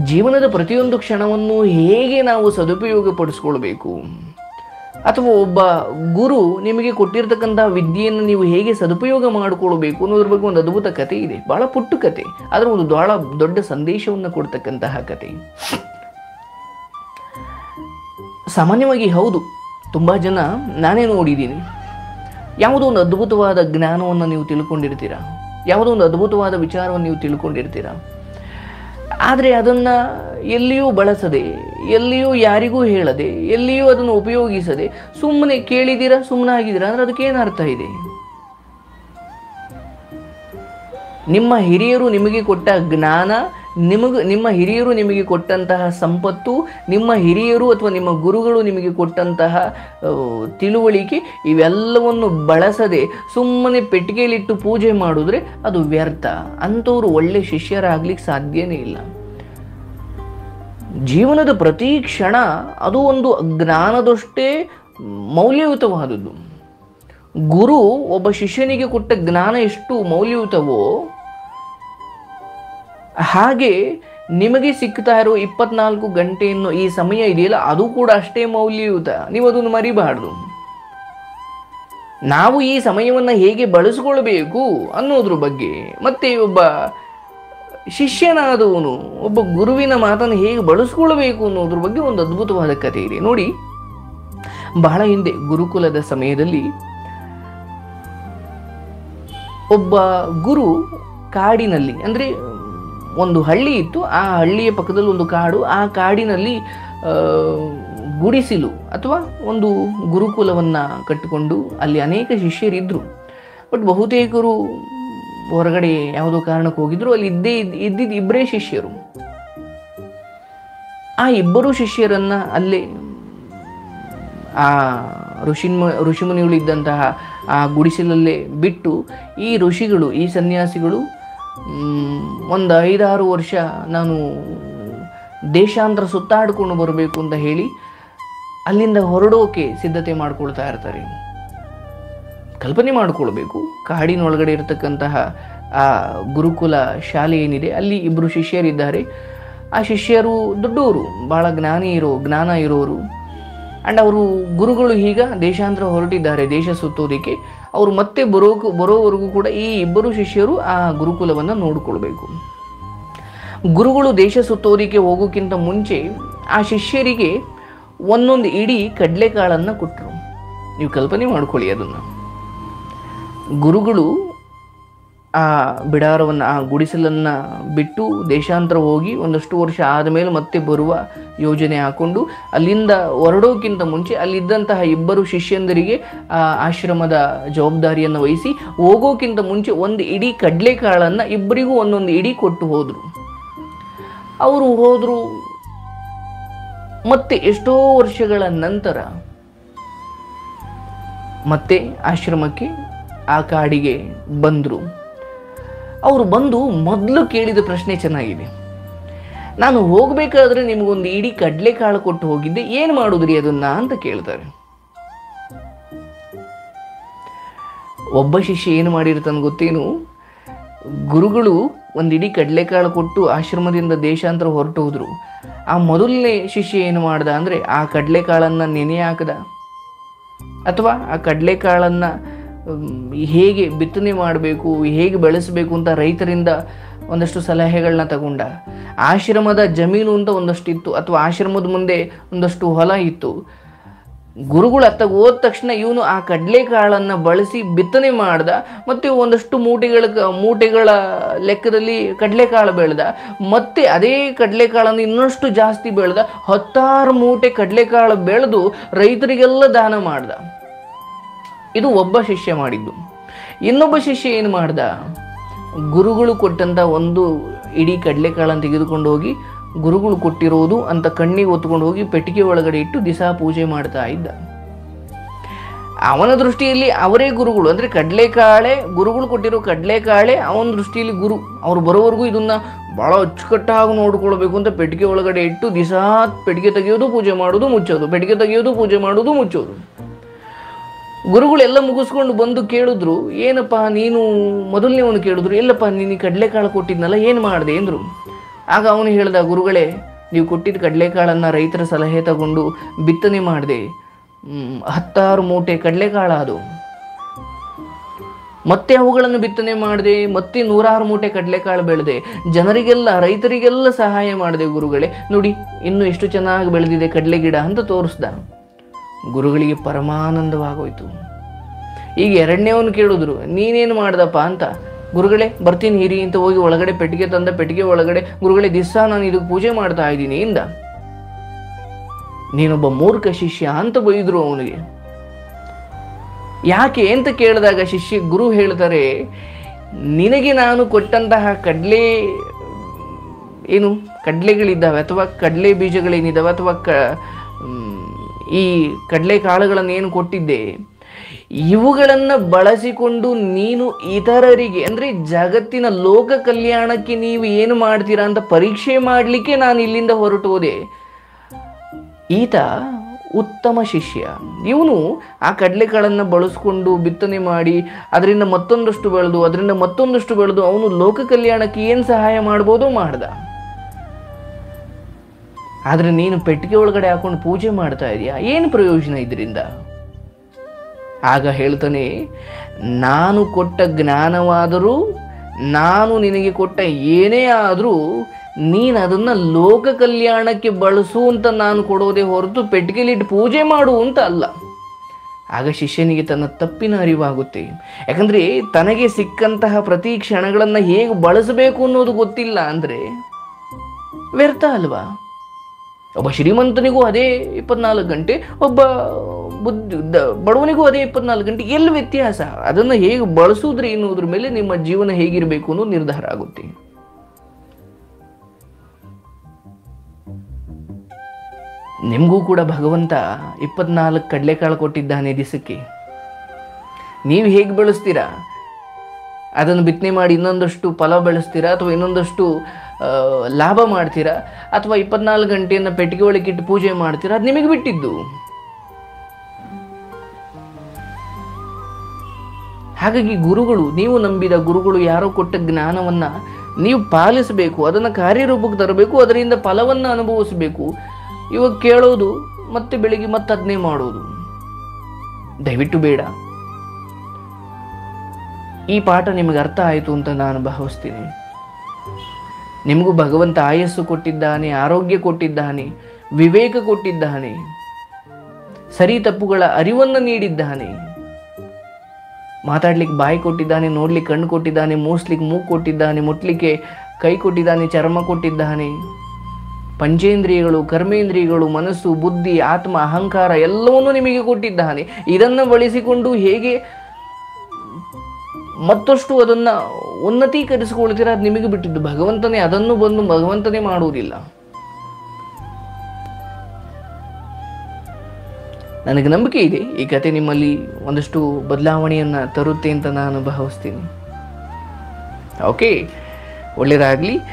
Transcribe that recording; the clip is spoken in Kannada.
ಜೀವನದ ಪ್ರತಿಯೊಂದು ಕ್ಷಣವನ್ನು ಹೇಗೆ ನಾವು ಸದುಪಯೋಗ ಪಡಿಸ್ಕೊಳ್ಬೇಕು ಅಥವಾ ಒಬ್ಬ ಗುರು ನಿಮಗೆ ಕೊಟ್ಟಿರ್ತಕ್ಕಂತಹ ವಿದ್ಯೆಯನ್ನು ನೀವು ಹೇಗೆ ಸದುಪಯೋಗ ಮಾಡಿಕೊಳ್ಬೇಕು ಅನ್ನೋದ್ರ ಬಗ್ಗೆ ಒಂದು ಅದ್ಭುತ ಕತೆ ಇದೆ ಬಹಳ ಪುಟ್ಟ ಕತೆ ಆದರೆ ಒಂದು ಬಹಳ ದೊಡ್ಡ ಸಂದೇಶವನ್ನು ಕೊಡ್ತಕ್ಕಂತಹ ಕತೆ ಸಾಮಾನ್ಯವಾಗಿ ಹೌದು ತುಂಬ ಜನ ನಾನೇ ನೋಡಿದ್ದೀನಿ ಯಾವುದೋ ಒಂದು ಅದ್ಭುತವಾದ ಜ್ಞಾನವನ್ನು ನೀವು ತಿಳ್ಕೊಂಡಿರ್ತೀರ ಯಾವುದೋ ಒಂದು ಅದ್ಭುತವಾದ ವಿಚಾರವನ್ನು ನೀವು ತಿಳ್ಕೊಂಡಿರ್ತೀರ ಆದರೆ ಅದನ್ನು ಎಲ್ಲಿಯೂ ಬಳಸದೆ ಎಲ್ಲಿಯೂ ಯಾರಿಗೂ ಹೇಳದೆ ಎಲ್ಲಿಯೂ ಅದನ್ನು ಉಪಯೋಗಿಸದೆ ಸುಮ್ಮನೆ ಕೇಳಿದ್ದೀರಾ ಸುಮ್ಮನೆ ಆಗಿದ್ದೀರಾ ಅಂದರೆ ಅದಕ್ಕೆ ಏನು ಅರ್ಥ ಇದೆ ನಿಮ್ಮ ಹಿರಿಯರು ನಿಮಗೆ ಕೊಟ್ಟ ಜ್ಞಾನ ನಿಮಗೆ ನಿಮ್ಮ ಹಿರಿಯರು ನಿಮಗೆ ಕೊಟ್ಟಂತಹ ಸಂಪತ್ತು ನಿಮ್ಮ ಹಿರಿಯರು ಅಥವಾ ನಿಮ್ಮ ಗುರುಗಳು ನಿಮಗೆ ಕೊಟ್ಟಂತಹ ಆ, ತಿಳುವಳಿಕೆ ಇವೆಲ್ಲವನ್ನು ಬಳಸದೆ ಸುಮ್ಮನೆ ಪೆಟ್ಟಿಗೆಯಲ್ಲಿಟ್ಟು ಪೂಜೆ ಮಾಡಿದ್ರೆ ಅದು ವ್ಯರ್ಥ ಅಂಥವ್ರು ಒಳ್ಳೆ ಶಿಷ್ಯರಾಗ್ಲಿಕ್ಕೆ ಸಾಧ್ಯನೇ ಇಲ್ಲ ಜೀವನದ ಪ್ರತಿ ಕ್ಷಣ ಅದು ಒಂದು ಜ್ಞಾನದಷ್ಟೇ ಮೌಲ್ಯಯುತವಾದದ್ದು ಗುರು ಒಬ್ಬ ಶಿಷ್ಯನಿಗೆ ಕೊಟ್ಟ ಜ್ಞಾನ ಎಷ್ಟು ಮೌಲ್ಯಯುತವೋ ಹಾಗೆ ನಿಮಗೆ ಸಿಗ್ತಾ ಇರೋ ಇಪ್ಪತ್ನಾಲ್ಕು ಗಂಟೆಯನ್ನು ಈ ಸಮಯ ಇದೆಯಲ್ಲ ಅದು ಕೂಡ ಅಷ್ಟೇ ಮೌಲ್ಯಯುತ ನೀವು ಅದನ್ನು ಮರಿಬಾರ್ದು ನಾವು ಈ ಸಮಯವನ್ನು ಹೇಗೆ ಬಳಸ್ಕೊಳ್ಬೇಕು ಅನ್ನೋದ್ರ ಬಗ್ಗೆ ಮತ್ತೆ ಒಬ್ಬ ಶಿಷ್ಯನಾದವನು ಒಬ್ಬ ಗುರುವಿನ ಮಾತನ್ನು ಹೇಗೆ ಬಳಸ್ಕೊಳ್ಬೇಕು ಅನ್ನೋದ್ರ ಬಗ್ಗೆ ಒಂದು ಅದ್ಭುತವಾದ ಕಥೆ ಇದೆ ನೋಡಿ ಬಹಳ ಹಿಂದೆ ಗುರುಕುಲದ ಸಮಯದಲ್ಲಿ ಒಬ್ಬ ಗುರು ಕಾಡಿನಲ್ಲಿ ಅಂದರೆ ಒಂದು ಹಳ್ಳಿ ಇತ್ತು ಆ ಹಳ್ಳಿಯ ಪಕ್ಕದಲ್ಲಿ ಒಂದು ಕಾಡು ಆ ಕಾಡಿನಲ್ಲಿ ಆ, ಗುಡಿಸಿಲು ಅಥವಾ ಒಂದು ಗುರುಕುಲವನ್ನು ಕಟ್ಟಿಕೊಂಡು ಅಲ್ಲಿ ಅನೇಕ ಶಿಷ್ಯರಿದ್ದರು ಬಟ್ ಬಹುತೇಕರು ಹೊರಗಡೆ ಯಾವುದೋ ಕಾರಣಕ್ಕೆ ಹೋಗಿದ್ರು ಅಲ್ಲಿ ಇದ್ದೇ ಇದ್ದ ಇದ್ದಿದ್ದು ಇಬ್ಬರೇ ಶಿಷ್ಯರು ಆ ಇಬ್ಬರು ಶಿಷ್ಯರನ್ನು ಅಲ್ಲೇ ಆ ಋಷಿಮ ಋಷಿಮುನಿಗಳಿದ್ದಂತಹ ಆ ಗುಡಿಸಲಲ್ಲೇ ಬಿಟ್ಟು ಈ ಋಷಿಗಳು ಈ ಸನ್ಯಾಸಿಗಳು ಮ್, ಒಂದು ಐದಾರು ವರ್ಷ ನಾನು ದೇಶಾಂತರ ಸುತ್ತಾಡಿಕೊಂಡು ಬರಬೇಕು ಅಂತ ಹೇಳಿ ಅಲ್ಲಿಂದ ಹೊರಡೋಕೆ ಸಿದ್ಧತೆ ಮಾಡ್ಕೊಳ್ತಾ ಇರ್ತಾರೆ ಕಲ್ಪನೆ ಮಾಡಿಕೊಳ್ಬೇಕು ಕಾಡಿನೊಳಗಡೆ ಇರತಕ್ಕಂತಹ ಆ ಗುರುಕುಲ ಶಾಲೆ ಏನಿದೆ ಅಲ್ಲಿ ಇಬ್ಬರು ಶಿಷ್ಯರಿದ್ದಾರೆ ಆ ಶಿಷ್ಯರು ದೊಡ್ಡವರು ಭಾಳ ಜ್ಞಾನಿ ಇರೋ ಜ್ಞಾನ ಇರೋರು ಆ್ಯಂಡ್ ಅವರು ಗುರುಗಳು ಈಗ ದೇಶಾಂತರ ಹೊರಟಿದ್ದಾರೆ ದೇಶ ಸುತ್ತೋದಕ್ಕೆ ಅವರು ಮತ್ತೆ ಬರೋಕು ಬರೋವರೆಗೂ ಕೂಡ ಈ ಇಬ್ಬರು ಶಿಷ್ಯರು ಆ ಗುರುಕುಲವನ್ನು ನೋಡಿಕೊಳ್ಬೇಕು ಗುರುಗಳು ದೇಶ ಸುತ್ತೋದಕ್ಕೆ ಹೋಗೋಕ್ಕಿಂತ ಮುಂಚೆ ಆ ಶಿಷ್ಯರಿಗೆ ಒಂದೊಂದು ಇಡೀ ಕಡಲೆಕಾಳನ್ನು ಕೊಟ್ಟರು ನೀವು ಕಲ್ಪನೆ ಮಾಡ್ಕೊಳ್ಳಿ ಅದನ್ನು ಗುರುಗಳು ಆ ಬಿಡಾರವನ್ನು ಆ ಗುಡಿಸಲನ್ನು ಬಿಟ್ಟು ದೇಶಾಂತರ ಹೋಗಿ ಒಂದಷ್ಟು ವರ್ಷ ಆದಮೇಲೆ ಮತ್ತೆ ಬರುವ ಯೋಜನೆ ಹಾಕೊಂಡು ಅಲ್ಲಿಂದ ಹೊರಡೋಕ್ಕಿಂತ ಮುಂಚೆ ಅಲ್ಲಿದ್ದಂತಹ ಇಬ್ಬರು ಶಿಷ್ಯಂದರಿಗೆ ಆ ಆಶ್ರಮದ ಜವಾಬ್ದಾರಿಯನ್ನು ವಹಿಸಿ ಹೋಗೋಕ್ಕಿಂತ ಮುಂಚೆ ಒಂದು ಇಡೀ ಕಡಲೆಕಾಳನ್ನು ಇಬ್ಬರಿಗೂ ಒಂದೊಂದು ಇಡೀ ಕೊಟ್ಟು ಹೋದರು ಅವರು ಹೋದರು ಮತ್ತೆ ಎಷ್ಟೋ ವರ್ಷಗಳ ನಂತರ ಮತ್ತೆ ಆಶ್ರಮಕ್ಕೆ ಆ ಕಾಡಿಗೆ ಬಂದರು ಅವರು ಬಂದು ಮೊದಲು ಕೇಳಿದ ಪ್ರಶ್ನೆ ಚೆನ್ನಾಗಿದೆ ನಾನು ಹೋಗಬೇಕಾದ್ರೆ ನಿಮಗೊಂದು ಇಡೀ ಕಡಲೆಕಾಳು ಕೊಟ್ಟು ಹೋಗಿದ್ದೆ ಏನು ಮಾಡುದ್ರಿ ಅದನ್ನ ಅಂತ ಕೇಳ್ತಾರೆ ಒಬ್ಬ ಶಿಷ್ಯ ಏನು ಮಾಡಿರ್ತಾನೆ ಗೊತ್ತೇನು ಗುರುಗಳು ಒಂದು ಇಡೀ ಕಡಲೆಕಾಳು ಕೊಟ್ಟು ಆಶ್ರಮದಿಂದ ದೇಶಾಂತರ ಹೊರಟು ಹೋದ್ರು ಆ ಮೊದಲನೇ ಶಿಷ್ಯ ಏನು ಮಾಡ್ದ ಅಂದರೆ ಆ ಕಡಲೆಕಾಳನ್ನು ನೆನೆ ಹಾಕದ ಅಥವಾ ಆ ಕಡಲೆಕಾಳನ್ನು ಹೇಗೆ ಬಿತ್ತನೆ ಮಾಡಬೇಕು ಹೇಗೆ ಬೆಳೆಸಬೇಕು ಅಂತ ರೈತರಿಂದ ಒಂದಷ್ಟು ಸಲಹೆಗಳನ್ನ ತಗೊಂಡ ಆಶ್ರಮದ ಜಮೀನು ಅಂತ ಒಂದಷ್ಟು ಇತ್ತು ಅಥವಾ ಆಶ್ರಮದ ಮುಂದೆ ಒಂದಷ್ಟು ಹೊಲ ಇತ್ತು ಗುರುಗಳು ಅತ್ತಾಗ ಹೋದ ತಕ್ಷಣ ಇವನು ಆ ಕಡಲೆಕಾಳನ್ನು ಬಳಸಿ ಬಿತ್ತನೆ ಮಾಡ್ದ ಮತ್ತು ಒಂದಷ್ಟು ಮೂಟೆಗಳ ಮೂಟೆಗಳ ಲೆಕ್ಕದಲ್ಲಿ ಕಡಲೆಕಾಳು ಬೆಳೆದ ಮತ್ತೆ ಅದೇ ಕಡಲೆಕಾಳನ್ನು ಇನ್ನಷ್ಟು ಜಾಸ್ತಿ ಬೆಳೆದ ಹತ್ತಾರು ಮೂಟೆ ಕಡಲೆಕಾಳು ಬೆಳೆದು ರೈತರಿಗೆಲ್ಲ ದಾನ ಮಾಡ್ದ ಇದು ಒಬ್ಬ ಶಿಷ್ಯ ಮಾಡಿದ್ದು ಇನ್ನೊಬ್ಬ ಶಿಷ್ಯ ಏನು ಮಾಡ್ದ ಗುರುಗಳು ಕೊಟ್ಟಂತ ಒಂದು ಇಡೀ ಕಡಲೆಕಾಳನ್ನು ತೆಗೆದುಕೊಂಡು ಹೋಗಿ ಗುರುಗಳು ಕೊಟ್ಟಿರೋದು ಅಂತ ಕಣ್ಣಿಗೆ ಹೊತ್ಕೊಂಡು ಹೋಗಿ ಪೆಟ್ಟಿಗೆ ಒಳಗಡೆ ಇಟ್ಟು ದಿಸಾ ಪೂಜೆ ಮಾಡ್ತಾ ಇದ್ದ ಅವನ ದೃಷ್ಟಿಯಲ್ಲಿ ಅವರೇ ಗುರುಗಳು ಅಂದರೆ ಕಡಲೆಕಾಳೆ ಗುರುಗಳು ಕೊಟ್ಟಿರೋ ಕಡಲೆಕಾಳೆ ಅವನ ದೃಷ್ಟಿಯಲ್ಲಿ ಗುರು ಅವ್ರು ಬರೋವರೆಗೂ ಇದನ್ನ ಭಾಳ ಅಚ್ಚುಕಟ್ಟಾಗಿ ನೋಡ್ಕೊಳ್ಬೇಕು ಅಂತ ಪೆಟ್ಟಿಗೆ ಒಳಗಡೆ ಇಟ್ಟು ದಿಸಾ ಪೆಟ್ಟಿಗೆ ತೆಗೆಯೋದು ಪೂಜೆ ಮಾಡೋದು ಮುಚ್ಚೋದು ಪೆಟ್ಟಿಗೆ ತೆಗೆಯೋದು ಪೂಜೆ ಮಾಡೋದು ಮುಚ್ಚೋದು ಗುರುಗಳೆಲ್ಲ ಮುಗಿಸ್ಕೊಂಡು ಬಂದು ಕೇಳಿದ್ರು ಏನಪ್ಪ ನೀನು ಮೊದಲನೇವನು ಕೇಳಿದ್ರು ಎಲ್ಲಪ್ಪ ನೀನು ಕಡಲೆಕಾಳು ಕೊಟ್ಟಿದ್ನಲ್ಲ ಏನು ಮಾಡಿದೆ ಅಂದರು ಆಗ ಅವನು ಹೇಳ್ದ ಗುರುಗಳೇ ನೀವು ಕೊಟ್ಟಿದ್ದ ಕಡಲೆಕಾಳನ್ನು ರೈತರ ಸಲಹೆ ತಗೊಂಡು ಬಿತ್ತನೆ ಮಾಡಿದೆ ಹತ್ತಾರು ಮೂಟೆ ಕಡಲೆಕಾಳು ಅದು ಮತ್ತೆ ಅವುಗಳನ್ನು ಬಿತ್ತನೆ ಮಾಡಿದೆ ಮತ್ತೆ ನೂರಾರು ಮೂಟೆ ಕಡಲೆಕಾಳು ಬೆಳೆದೆ ಜನರಿಗೆಲ್ಲ ರೈತರಿಗೆಲ್ಲ ಸಹಾಯ ಮಾಡಿದೆ ಗುರುಗಳೇ ನೋಡಿ ಇನ್ನು ಎಷ್ಟು ಚೆನ್ನಾಗಿ ಬೆಳೆದಿದೆ ಕಡಲೆ ಗಿಡ ಅಂತ ತೋರಿಸ್ದ ಗುರುಗಳಿಗೆ ಪರಮಾನಂದವಾಗೋಯ್ತು ಈಗ ಎರಡನೇವನು ಕೇಳಿದ್ರು ನೀನೇನು ಮಾಡ್ದಪ್ಪ ಅಂತ ಗುರುಗಳೇ ಬರ್ತೀನಿ ಹಿರಿ ಅಂತ ಹೋಗಿ ಒಳಗಡೆ ಪೆಟ್ಟಿಗೆ ತಂದ ಪೆಟ್ಟಿಗೆ ಒಳಗಡೆ ಗುರುಗಳೇ ದಿವಸ ನಾನು ಇದಕ್ಕೆ ಪೂಜೆ ಮಾಡ್ತಾ ಇದ್ದೀನಿ ಇಂದ ನೀನೊಬ್ಬ ಮೂರ್ಖ ಶಿಷ್ಯ ಅಂತ ಬೈದ್ರು ಅವನಿಗೆ ಯಾಕೆ ಅಂತ ಕೇಳಿದಾಗ ಶಿಷ್ಯ ಗುರು ಹೇಳ್ತಾರೆ ನಿನಗೆ ನಾನು ಕೊಟ್ಟಂತಹ ಕಡಲೆ ಏನು ಕಡಲೆಗಳಿದ್ದಾವೆ ಅಥವಾ ಕಡಲೆ ಬೀಜಗಳೇನಿದ್ದಾವೆ ಅಥವಾ ಕ ಮ್, ಈ ಕಡಲೆ ಕಾಳುಗಳನ್ನು ಏನು ಕೊಟ್ಟಿದ್ದೆ ಇವುಗಳನ್ನು ಬಳಸಿಕೊಂಡು ನೀನು ಇತರರಿಗೆ ಅಂದರೆ ಜಗತ್ತಿನ ಲೋಕ ಕಲ್ಯಾಣಕ್ಕೆ ನೀವು ಏನು ಮಾಡ್ತೀರಾ ಅಂತ ಪರೀಕ್ಷೆ ಮಾಡಲಿಕ್ಕೆ ನಾನು ಇಲ್ಲಿಂದ ಹೊರಟು ಹೋದೆ ಈತ ಉತ್ತಮ ಶಿಷ್ಯ ಇವನು ಆ ಕಡಲೆಕಾಳನ್ನು ಬಳಸ್ಕೊಂಡು ಬಿತ್ತನೆ ಮಾಡಿ ಅದರಿಂದ ಮತ್ತೊಂದಷ್ಟು ಬೆಳೆದು ಅದರಿಂದ ಮತ್ತೊಂದಷ್ಟು ಬೆಳೆದು ಅವನು ಲೋಕ ಕಲ್ಯಾಣಕ್ಕೆ ಏನು ಸಹಾಯ ಮಾಡ್ಬೋದೋ ಮಾಡ್ದ ಆದರೆ ನೀನು ಪೆಟ್ಟಿಗೆ ಒಳಗಡೆ ಹಾಕೊಂಡು ಪೂಜೆ ಮಾಡ್ತಾ ಇದೀಯಾ ಏನು ಪ್ರಯೋಜನ ಇದರಿಂದ ಆಗ ಹೇಳ್ತಾನೆ ನಾನು ಕೊಟ್ಟ ಜ್ಞಾನವಾದರೂ ನಾನು ನಿನಗೆ ಕೊಟ್ಟ ಏನೇ ಆದರೂ ನೀನು ಅದನ್ನು ಲೋಕ ಕಲ್ಯಾಣಕ್ಕೆ ಬಳಸು ಅಂತ ನಾನು ಕೊಡೋದೇ ಹೊರತು ಪೆಟ್ಟಿಗೆಲಿಟ್ಟು ಪೂಜೆ ಮಾಡು ಅಂತ ಅಲ್ಲ ಆಗ ಶಿಷ್ಯನಿಗೆ ತನ್ನ ತಪ್ಪಿನ ಅರಿವಾಗುತ್ತೆ ಯಾಕಂದರೆ ತನಗೆ ಸಿಕ್ಕಂತಹ ಪ್ರತಿ ಕ್ಷಣಗಳನ್ನು ಹೇಗೆ ಬಳಸಬೇಕು ಅನ್ನೋದು ಗೊತ್ತಿಲ್ಲ ಅಂದರೆ ವ್ಯರ್ಥ ಅಲ್ವಾ ಒಬ್ಬ ಶ್ರೀಮಂತನಿಗೂ ಅದೇ ಇಪ್ಪತ್ನಾಲ್ಕು ಗಂಟೆ ಒಬ್ಬ ಬುದ್ಧಿ ದ- ಬಡವನಿಗೂ ಅದೇ ಇಪ್ಪತ್ನಾಲ್ಕು ಗಂಟೆ ಎಲ್ಲಿ ವ್ಯತ್ಯಾಸ ಅದನ್ನು ಹೇಗೆ ಬಳಸುವುದ್ರಿ ಎನ್ನುವುದ್ರ ಮೇಲೆ ನಿಮ್ಮ ಜೀವನ ಹೇಗಿರಬೇಕು ಅನ್ನೋದು ನಿರ್ಧಾರ ಆಗುತ್ತೆ ನಿಮಗೂ ಕೂಡ ಭಗವಂತ ಇಪ್ಪತ್ನಾಲ್ಕು ಕಡಲೆಕಾಳು ಕೊಟ್ಟಿದ್ದಾನೆ ದಿಸಕ್ಕೆ ನೀವು ಹೇಗೆ ಬೆಳೆಸ್ತೀರಾ ಅದನ್ನು ಬಿತ್ತನೆ ಮಾಡಿ ಇನ್ನೊಂದಷ್ಟು ಫಲ ಬೆಳೆಸ್ತೀರಾ ಅಥವಾ ಇನ್ನೊಂದಷ್ಟು ಆ, ಲಾಭ ಮಾಡ್ತೀರಾ ಅಥವಾ ಇಪ್ಪತ್ನಾಲ್ಕು ಗಂಟೆಯನ್ನು ಪೆಟ್ಟಿಗೆ ಒಳಗೆ ಇಟ್ಟು ಪೂಜೆ ಮಾಡ್ತೀರಾ ಅದು ನಿಮಗೆ ಬಿಟ್ಟಿದ್ದು ಹಾಗಾಗಿ ಗುರುಗಳು ನೀವು ನಂಬಿದ ಗುರುಗಳು ಯಾರೋ ಕೊಟ್ಟ ಜ್ಞಾನವನ್ನು ನೀವು ಪಾಲಿಸಬೇಕು ಅದನ್ನು ಕಾರ್ಯರೂಪಕ್ಕೆ ತರಬೇಕು ಅದರಿಂದ ಫಲವನ್ನು ಅನುಭವಿಸಬೇಕು ಇವಾಗ ಕೇಳೋದು ಮತ್ತೆ ಬೆಳಿಗ್ಗೆ ಮತ್ತೆ ಅದನ್ನೇ ಮಾಡೋದು ದಯವಿಟ್ಟು ಬೇಡ ಈ ಪಾಠ ನಿಮಗೆ ಅರ್ಥ ಆಯಿತು ಅಂತ ನಾನು ಭಾವಿಸ್ತೀನಿ ನಿಮಗೂ ಭಗವಂತ ಆಯಸ್ಸು ಕೊಟ್ಟಿದ್ದಾನೆ ಆರೋಗ್ಯ ಕೊಟ್ಟಿದ್ದಾನೆ ವಿವೇಕ ಕೊಟ್ಟಿದ್ದಾನೆ ಸರಿ ತಪ್ಪುಗಳ ಅರಿವನ್ನು ನೀಡಿದ್ದಾನೆ ಮಾತಾಡ್ಲಿಕ್ಕೆ ಬಾಯಿ ಕೊಟ್ಟಿದ್ದಾನೆ ನೋಡ್ಲಿಕ್ಕೆ ಕಣ್ಣು ಕೊಟ್ಟಿದ್ದಾನೆ ಮೂಸ್ಲಿಕ್ಕೆ ಮೂಗು ಕೊಟ್ಟಿದ್ದಾನೆ ಮುಟ್ಲಿಕ್ಕೆ ಕೈ ಕೊಟ್ಟಿದ್ದಾನೆ ಚರ್ಮ ಕೊಟ್ಟಿದ್ದಾನೆ ಪಂಚೇಂದ್ರಿಯಗಳು ಕರ್ಮೇಂದ್ರಿಯಗಳು ಮನಸ್ಸು ಬುದ್ಧಿ ಆತ್ಮ ಅಹಂಕಾರ ಎಲ್ಲವನ್ನೂ ನಿಮಗೆ ಕೊಟ್ಟಿದ್ದಾನೆ ಇದನ್ನು ಬಳಸಿಕೊಂಡು ಹೇಗೆ ಮತ್ತಷ್ಟು ಅದನ್ನು ಉನ್ನತೀಕರಿಸಿಕೊಳ್ತೀರಾ ಅದು ನಿಮಗೆ ಬಿಟ್ಟಿದ್ದು ಭಗವಂತನೇ ಅದನ್ನು ಬಂದು ಭಗವಂತನೇ ಮಾಡುವುದಿಲ್ಲ ನನಗೆ ನಂಬಿಕೆ ಇದೆ ಈ ಕತೆ ನಿಮ್ಮಲ್ಲಿ ಒಂದಷ್ಟು ಬದಲಾವಣೆಯನ್ನು ತರುತ್ತೆ ಅಂತ ನಾನು ಭಾವಿಸ್ತೀನಿ ಓಕೆ ಒಳ್ಳೆಯದಾಗಲಿ